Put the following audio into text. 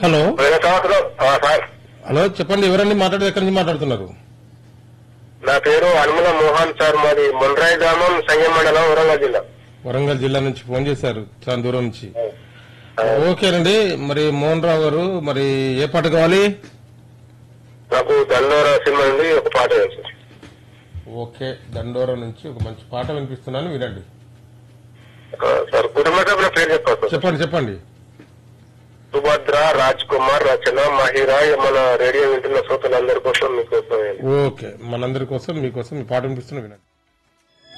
hello పోయిన సంవత్సరం ఆ, సార్ హలో చెప్పండి ఎవరండి మాట్లాడేది ఎక్కడి నుంచి మాట్లాడుతున్నారు నా పేరు అనుమల మోహన్ సార్ మాది మొండ్రాయి గ్రామం సంగం మండలం వరంగల్ జిల్లా వరంగల్ జిల్లా నుంచి ఫోన్ చేశారు చాలా దూరం నుంచి ఓకేనండి మరి మోహన్ రావు గారు మరి ఏ పాట కావాలి నాకు దండోర సినిమా నుండి ఒక పాట తెలుసు ఓకే దండోరా నుంచి ఒక మంచి పాట వినిపిస్తున్నాను వినండి ఆ, సార్ కుటుంబ సభ్యుల పేరు చెప్పాలి చెప్పండి చెప్పండి సుభద్ర రాజ్ కుమార్ రచన మహిరా మన రేడియో వింటున్న శ్రోతలందరి కోసం మీకోసం ఓకే మనందరి కోసం మీకోసం మీ పాట వినిపిస్తున్నా వినండి